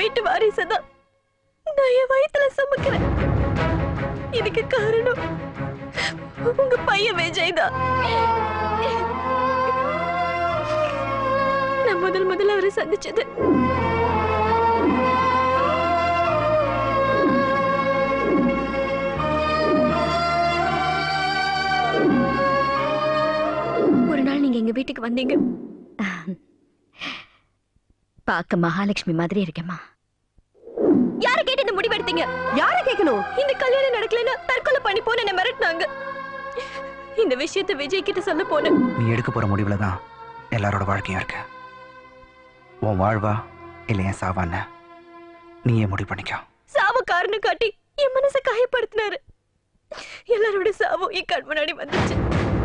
வீட்டு வாரிசுதான் நான் என் வயித்துல சுமக்கிறேன் இதுக்கு காரணம் உங்க பையன் விஜய் தான் நான் முதல் முதல்ல அவரை சந்திச்சது ஒரு நாள் நீங்க எங்க வீட்டுக்கு வந்தீங்க பார்க்க மகாலட்சுமி மாதிரி இருக்கேம்மா யார கேட்டு இந்த முடிவு எடுத்தீங்க யார கேட்கணும் இந்த கல்யாணம் நடக்கலன்னா தற்கொலை பண்ணி போன என்ன மிரட்டினாங்க இந்த விஷயத்தை விஜய் கிட்ட சொல்ல போனேன் நீ எடுக்க போற முடிவுல தான் எல்லாரோட வாழ்க்கையும் இருக்கு உன் வாழ்வா இல்லை என் சாவான்னு நீயே முடிவு பண்ணிக்கோ சாவு காரணம் காட்டி என் மனசை காயப்படுத்தினாரு எல்லாரோட சாவும் என் கண் முன்னாடி வந்துச்சு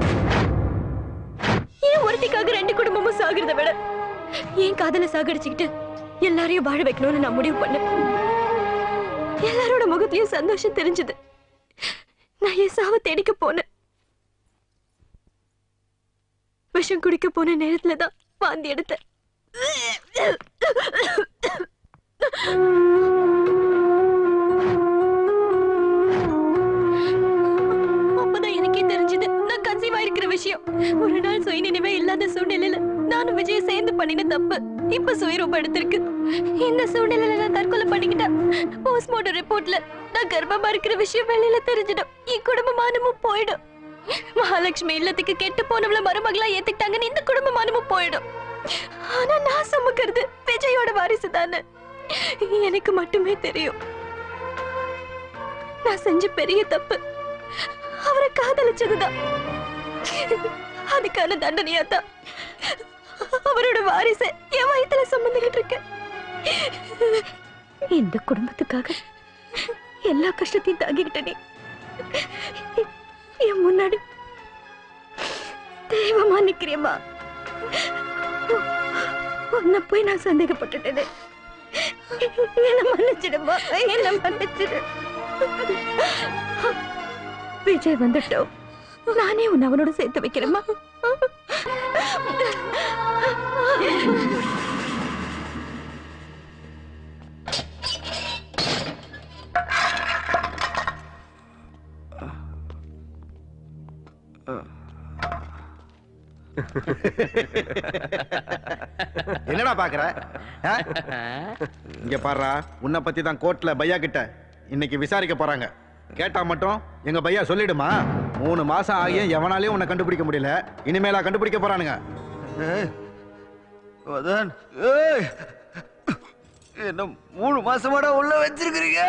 ஏன் ஒருத்திக்காக ரெண்டு குடும்பமும் சாகிறத விட என் காதல சாகடிச்சுக்கிட்டு எல்லாரையும் வாழ வைக்கணும்னு நான் முடிவு பண்ணேன் எல்லாரோட முகத்திலயும் சந்தோஷம் தெரிஞ்சது நான் என் சாவை தேடிக்க போனேன் விஷம் குடிக்க போன நேரத்துல தான் வாந்தி எடுத்தேன் அப்பதான் எனக்கே தெரிஞ்சது நான் கன்சீவ் ஆயிருக்கிற விஷயம் ஒரு நாள் சுய நினைவே இல்லாத சூழ்நிலையில நானும் விஜய் சேர்ந்து பண்ணின தப்பு இப்ப சுயரூபம் எடுத்திருக்கு இந்த சூழ்நிலையில நான் தற்கொலை பண்ணிக்கிட்டேன் போஸ்ட்மார்ட்டம் ரிப்போர்ட்ல நான் கர்ப்பமா இருக்கிற விஷயம் வெளியில தெரிஞ்சிடும் என் குடும்ப மானமும் போயிடும் மகாலட்சுமி இல்லத்துக்கு கெட்டு போனவள மருமகளா ஏத்துக்கிட்டாங்கன்னு இந்த குடும்ப மானமும் போயிடும் ஆனா நான் சுமக்கிறது விஜயோட வாரிசு தானே எனக்கு மட்டுமே தெரியும் நான் செஞ்ச பெரிய தப்பு அவரை காதலிச்சதுதான் அதுக்கான தண்டனையா தான் அவரோட வாரிச என் வயித்துல சுமந்துகிட்டு இருக்கேன் இந்த குடும்பத்துக்காக எல்லா கஷ்டத்தையும் தாங்கிக்கிட்ட நீ என் முன்னாடி தெய்வமா நிக்கிறியம்மா உன்னை போய் நான் சந்தேகப்பட்டுட்டேனே என்ன மன்னிச்சிடுமா என்ன மன்னிச்சிடு விஜய் வந்துட்டோம் நானே உன்னை அவனோட சேர்த்து வைக்கிறேம்மா என்னடா பாக்குற ஆ? இங்க பாருடா உன்னை பத்தி தான் கோர்ட்ல பையா கிட்ட இன்னைக்கு விசாரிக்க போறாங்க கேட்டா மட்டும் எங்க பையா சொல்லிடுமா மூணு மாசம் ஆகியும் எவனாலையும் உன்னை கண்டுபிடிக்க முடியல இனிமேலா கண்டுபிடிக்க போறானுங்க மதன் ஏய் என்ன மூணு மாசமாடா உள்ள வச்சிருக்கிறீங்க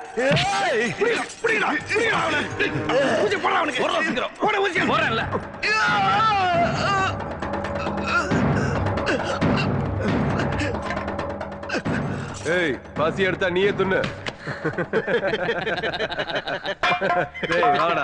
ஏய் பசி எடுத்தா நீயே துண்ணு டேய் வாடா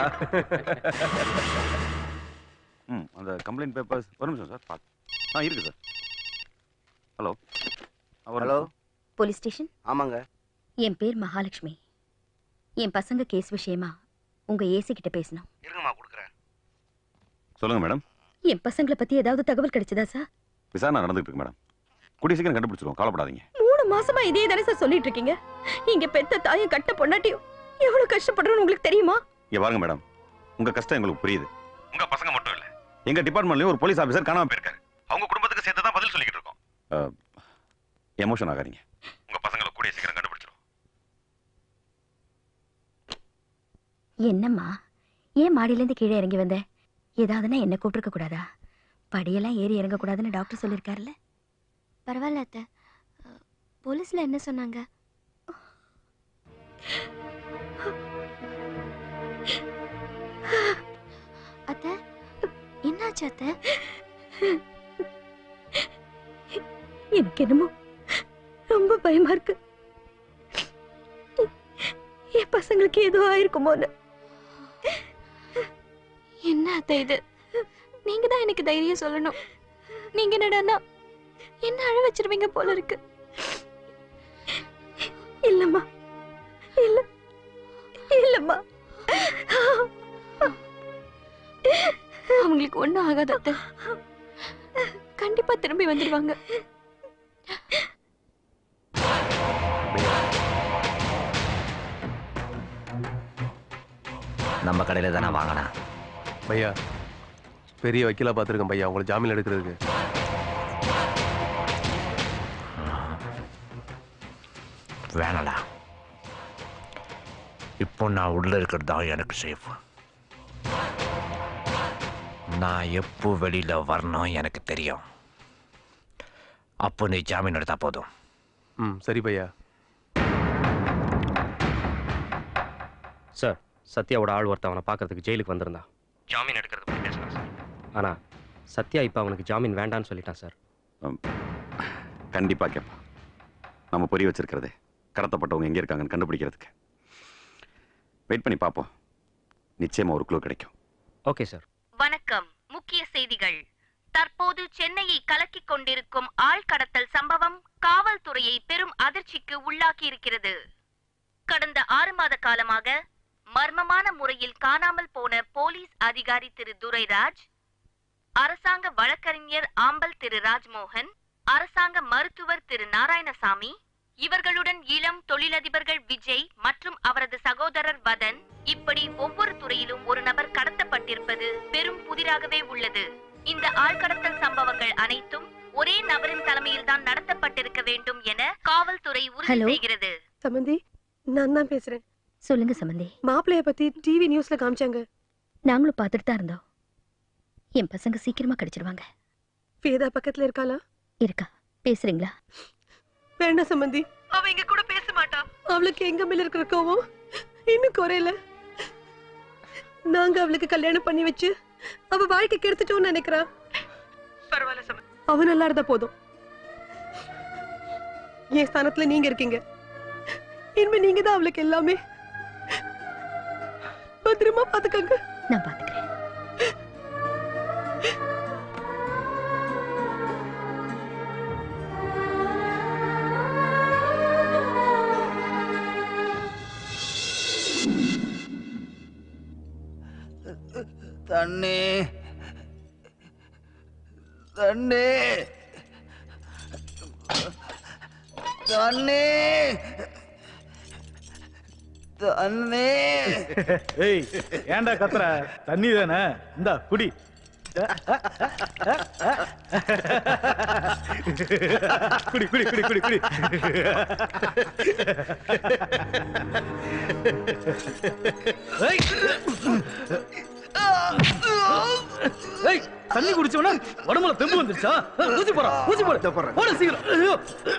ம் அந்த கம்ப்ளைண்ட் பேப்பர்ஸ் ஒரு நிமிஷம் சார் பார்த்து ஆ இருக்கு sir hello hello police station ஆமாங்க என் பேர் மகாலட்சுமி என் பசங்க கேஸ் விஷயமா உங்க ஏசி கிட்ட பேசணும் இருங்கம்மா கொடுக்குறேன் சொல்லுங்க மேடம் என் பசங்களை பத்தி ஏதாவது தகவல் கிடைச்சதா சார் விசாரணை நடந்துட்டு இருக்கு மேடம் கூடிய சீக்கிரம் கண்டுபிடிச்சிருவோம் கவலைப்படாதீங்க மூணு மாசமா இதே தானே சார் சொல்லிட்டு இருக்கீங்க இங்க பெத்த தாயும் கட்ட பொண்டாட்டியும் எவ்வளவு கஷ்டப்படுறோம்னு உங்களுக்கு தெரியுமா இங்க பாருங்க மேடம் உங்க கஷ்டம் எங்களுக்கு புரியுது உங்க பசங்க மட்டும் இல்ல எங்க டிபார்ட்மெண்ட்லயும் ஒரு போலீஸ் ஆபீசர் காணாம போயிருக்காரு அவங்க குடும்பத்துக்கு சேர்த்து தான் பதில் சொல்லிக்கிட்டு இருக்கோம் எமோஷன் ஆகாதீங்க உங்க பசங்களை கூடிய சீக்கிரம் கண்டுபிடிச்சிருவோம் என்னம்மா ஏன் மாடியிலேருந்து கீழே இறங்கி வந்த ஏதாவதுன்னா என்ன கூப்பிட்டுருக்க கூடாதா படியெல்லாம் ஏறி இறங்க கூடாதுன்னு டாக்டர் சொல்லியிருக்காருல்ல பரவாயில்ல அத்தை அஹ், போலீஸ்ல என்ன சொன்னாங்க அத்தை என்னாச்சு அத்தை எனக்கு என்னமோ ரொம்ப பயமா இருக்கு என் பசங்களுக்கு ஏதோ ஆயிருக்குமோன்னு என்ன அத்தை இது நீங்க தான் எனக்கு தைரியம் சொல்லணும் நீங்க என்னடான்னா என்ன அழ வச்சிருவீங்க போல இருக்கு இல்லம்மா இல்ல இல்லம்மா அவங்களுக்கு ஒண்ணும் ஆகாது அத்தை கண்டிப்பா திரும்பி வந்துடுவாங்க நம்ம கடையில தானே வாங்கினேன் பையா பெரிய வக்கீலா பார்த்துருக்கேன் பையா உங்களை ஜாமீன் எடுக்கிறதுக்கு வேணடா இப்போ நான் உள்ள இருக்கிறது தான் எனக்கு சேஃப் நான் எப்போ வெளியில வரணும் எனக்கு தெரியும் அப்போ நீ ஜாமீன் எடுத்தா போதும் ம் சரி பையா சார் சத்யாவோட ஆள் ஒருத்தன் அவனை பார்க்கறதுக்கு ஜெயிலுக்கு வந்திருந்தான் ஜாமீன் எடுக்கிறது பற்றி பேசினான் சார் ஆனால் சத்யா இப்போ அவனுக்கு ஜாமீன் வேண்டான்னு சொல்லிட்டான் சார் கண்டிப்பா கேட்பா நம்ம புரிய வச்சிருக்கிறது கடத்தப்பட்டவங்க எங்க இருக்காங்கன்னு கண்டுபிடிக்கிறதுக்கு வெயிட் பண்ணி பார்ப்போம் நிச்சயமா ஒரு க்ளூ கிடைக்கும் ஓகே சார் வணக்கம் முக்கிய செய்திகள் தற்போது சென்னையை கலக்கிக் கொண்டிருக்கும் ஆழ்கடத்தல் சம்பவம் காவல்துறையை பெரும் அதிர்ச்சிக்கு உள்ளாக்கியிருக்கிறது கடந்த ஆறு மாத காலமாக மர்மமான முறையில் காணாமல் போன போலீஸ் அதிகாரி திரு துரைராஜ் அரசாங்க வழக்கறிஞர் ஆம்பல் திரு ராஜ்மோகன் அரசாங்க மருத்துவர் திரு நாராயணசாமி இவர்களுடன் இளம் தொழிலதிபர்கள் விஜய் மற்றும் அவரது சகோதரர் வதன் இப்படி ஒவ்வொரு துறையிலும் ஒரு நபர் கடத்தப்பட்டிருப்பது பெரும் புதிராகவே உள்ளது இந்த ஆழ்கடத்தல் சம்பவங்கள் அனைத்தும் ஒரே நபரின் தலைமையில் தான் நடத்தப்பட்டிருக்க வேண்டும் என காவல்துறை உறுதி Hello? செய்கிறது சமந்தி நான் தான் பேசுறேன் சொல்லுங்க சம்பந்தி மாப்பிளைய பத்தி டிவி நியூஸ்ல காமிச்சாங்க நாங்களும் பார்த்துட்டு தான் இருந்தோம் என் பசங்க சீக்கிரமா கிடைச்சிருவாங்க வேதா பக்கத்துல இருக்காளா இருக்கா பேசுறீங்களா வேண்டாம் சம்பந்தி அவ எங்க கூட பேச மாட்டா அவளுக்கு எங்க மேல இருக்கிற கோவம் இன்னும் குறையல நாங்க அவளுக்கு கல்யாணம் பண்ணி வச்சு அவ வாழ்க்கை கெடுத்துட்டோம்னு நினைக்கிறா பரவாயில்ல சம்பந்தி அவ நல்லா இருந்தா போதும் என் ஸ்தானத்துல நீங்க இருக்கீங்க இனிமே நீங்க தான் அவளுக்கு எல்லாமே பத்திரமா பாத்துக்கங்க நான் பாத்துக்கிறேன் தண்ணி தண்ணி தண்ணி தண்ணி ஏய் ஏன்டா கத்துற தண்ணி தானே இந்தா குடி குடி குடி குடி குடி குடி ஏய். ஏய் தண்ணி குடிச்சவனா உடம்புல தெம்பு வந்துருச்சா அஹ், ஊசி போறா ஊசி போட போட சீக்கிரம் ஐயோ.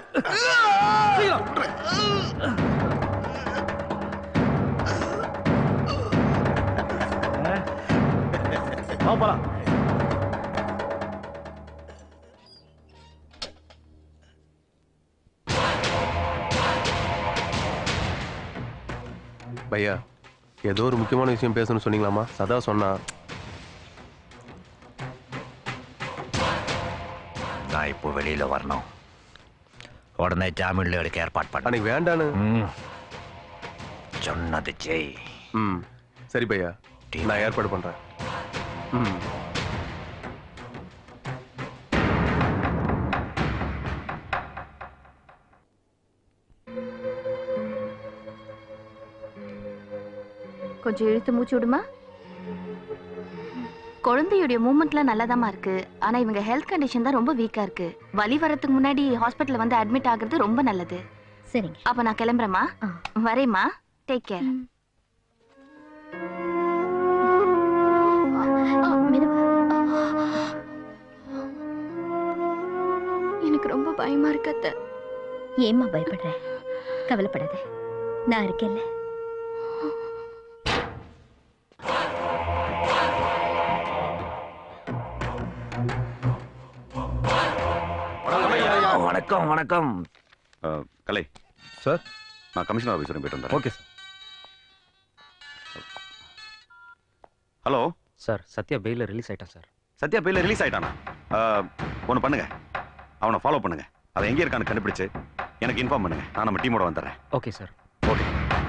சீக்கிரம் வா போலாம் பையா ஏதோ ஒரு முக்கியமான விஷயம் பேசணும்னு சொன்னீங்களாமா சதா சொன்னா நான் இப்போ வெளியில வரணும் உடனே ஜாமீன்ல எடுக்க ஏற்பாடு பண்ண அன்னைக்கு வேண்டான்னு சொன்னது ஜெய் ம் சரி பையா நான் ஏற்பாடு பண்றேன் ம் கொஞ்சம் இழுத்து மூச்சு விடுமா குழந்தையுடைய மூமெண்ட்லாம் நல்லாதாம்மா இருக்கு ஆனா இவங்க ஹெல்த் கண்டிஷன் தான் ரொம்ப வீக்கா இருக்கு வலி வரதுக்கு முன்னாடி ஹாஸ்பிட்டல்ல வந்து அட்மிட் ஆகுறது ரொம்ப நல்லது சரிங்க அப்ப நான் கிளம்புறேம்மா வரேம்மா டேக் கேர் எனக்கு ரொம்ப பயமா இருக்கு அத்தை ஏம்மா பயப்படுற கவலைப்படாத நான் இருக்கேன்ல வணக்கம் வணக்கம் அஹ், கலை சார் நான் கமிஷனர் ஆஃபீஸ் வரையும் போயிட்டு வந்தேன் okay sir hello sir Sathya பெயிலில் ரிலீஸ் ஆயிட்டான் சார் சத்யா பேர்ல ரிலீஸ் ஆயிட்டானா ஒன்று பண்ணுங்க அவனை ஃபாலோ பண்ணுங்க அவன் எங்கே இருக்கான்னு கண்டுபிடிச்சு எனக்கு இன்ஃபார்ம் பண்ணுங்க நான் நம்ம டீமோட வந்துடுறேன் ஓகே சார் ஓகே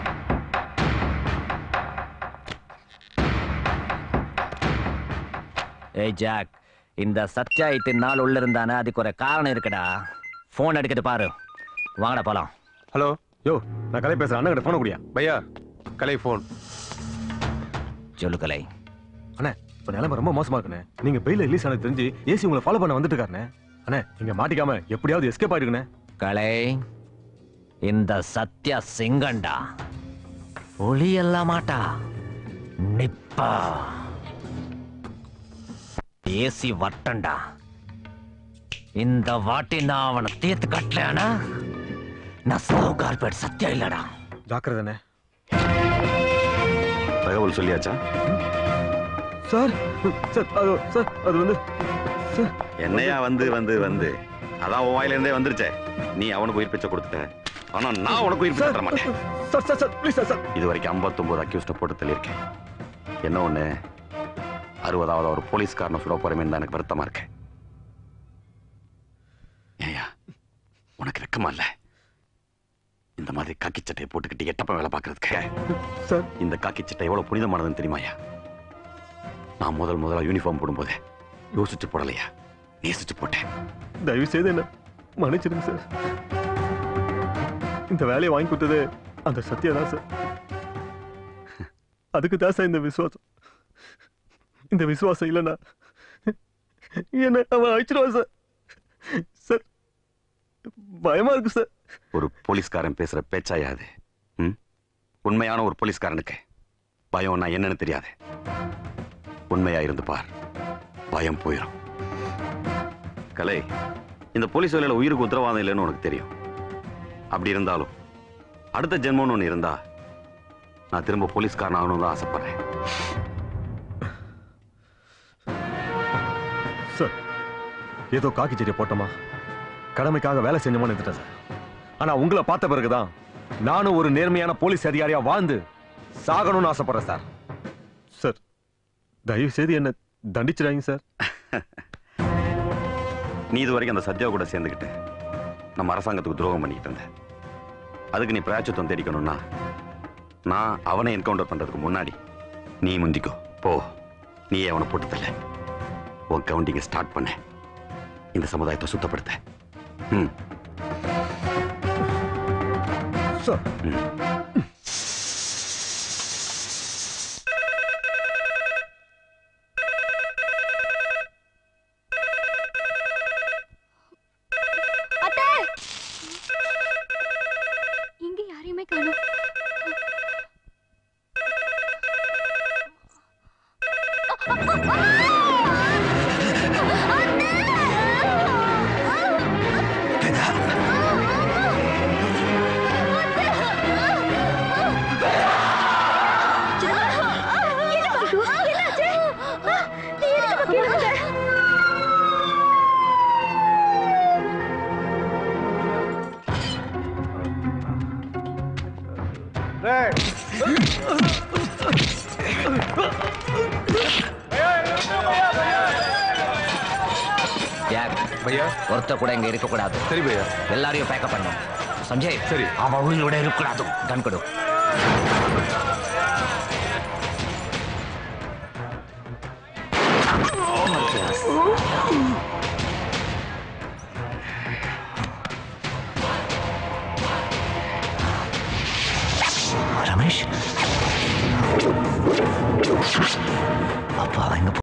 ஏய் ஜாக் இந்த சத்யா இத்தனை நாள் உள்ள இருந்தானே அதுக்கு ஒரு காரணம் இருக்குடா ஃபோன் எடுக்கிட்டு பாரு வாங்கடா போலாம் ஹலோ யோ நான் கலை பேசுறேன் அண்ணன் கிட்ட போன குடியா பையா கலை ஃபோன் சொல்லு கலை அண்ணே இப்ப நிலைமை ரொம்ப மோசமா இருக்குண்ணே நீங்க பெயில ரிலீஸ் ஆனது தெரிஞ்சு ஏசி உங்களை ஃபாலோ பண்ண வந்துட்டு இருக்காருண்ணே அண்ணே இங்க மாட்டிக்காம எப்படியாவது எஸ்கேப் ஆயிருக்குண்ணே கலை இந்த சத்யா சிங்கண்டா ஒளியெல்லாம் மாட்டா நிப்பா ஏசி வட்டண்டா இந்த வாட்டி நான் அவனை தீர்த்து கட்டலையானா நான் சவுகார் பேட் சத்யா இல்லடா ஜாக்கிரதானே தகவல் சொல்லியாச்சா சார் சார் அது சார் அது வந்து சார் என்னையா வந்து வந்து வந்து அதான் உன் வாயில இருந்தே வந்துருச்சே நீ அவனுக்கு உயிர் பிச்சை கொடுத்துட்ட ஆனா நான் உனக்கு உயிர் பிச்சை தர மாட்டேன் sir sir sir please sir sir இது வரைக்கும் ஐம்பத்தொன்பது அக்யூஸ்ட போட்டு தள்ளியிருக்கேன் என்ன ஒண்ணு அறுபதாவது ஒரு போலீஸ்காரனை சுட போறேன்னு தான் எனக்கு வருத்தமா இருக்கு ஏயா உனக்கு வெக்கமா இல்ல இந்த மாதிரி காக்கி சட்டையை போட்டுக்கிட்டு எட்டப்ப வேலை பார்க்கறதுக்கு சார் இந்த காக்கி சட்டை எவ்வளவு புனிதமானதுன்னு தெரியுமாயா நான் முதல் முதலா யூனிஃபார்ம் போடும்போது யோசிச்சு போடலையா நேசிச்சு போட்டேன் தயவு செய்து என்ன மன்னிச்சிடுங்க சார் இந்த வேலையை வாங்கி கொடுத்தது அந்த சத்யா தான் சார் அதுக்கு தான் சார் இந்த விசுவாசம் இந்த விசுவாசம் இல்லைன்னா என்ன அவன் அழிச்சிடுவான் சார் சார் பயமா இருக்கு சார் ஒரு போலீஸ்காரன் பேசுற பேச்சாயா அது ம்? உண்மையான ஒரு போலீஸ்காரனுக்கு பயம்னா என்னன்னு தெரியாது உண்மையா இருந்து பார் பயம் போயிடும் கலை இந்த போலீஸ் வேலையில உயிருக்கு உத்தரவாதம் இல்லைன்னு உனக்கு தெரியும் அப்படி இருந்தாலும் அடுத்த ஜென்மம்னு ஒன்று இருந்தா நான் திரும்ப போலீஸ்காரன் ஆகணும்னு தான் ஆசைப்படுறேன் சார் ஏதோ காக்கி செடியை போட்டோமா கடமைக்காக வேலை செஞ்சோமான்னு இருந்துட்டேன் சார் ஆனா உங்களை பார்த்த பிறகுதான் நானும் ஒரு நேர்மையான போலீஸ் அதிகாரியா வாழ்ந்து சாகணும்னு ஆசைப்படுறேன் சார் சார் தயவு செய்து என்ன தண்டிச்சிடாங்க சார் நீ இது வரைக்கும் அந்த சத்யா கூட சேர்ந்துக்கிட்டு நம்ம அரசாங்கத்துக்கு துரோகம் பண்ணிக்கிட்டு இருந்த அதுக்கு நீ பிராயச்சித்தம் தேடிக்கணும்னா நான் அவனை என்கவுண்டர் பண்றதுக்கு முன்னாடி நீ முந்திக்கோ போ நீ அவனை போட்டு தள்ள உன் கவுண்டிங்கை ஸ்டார்ட் பண்ண இந்த சமுதாயத்தை சுத்தப்படுத்த ம் சார் அத்தை இங்க யாரையுமே காணோம் யார் பையா ஒருத்த கூட இங்க இருக்க கூடாது சரி பையா எல்லாரையும் பேக்கப் பண்ணும் சஞ்சய் சரி அவன் உயிரோட இருக்கக்கூடாது கண் கொடு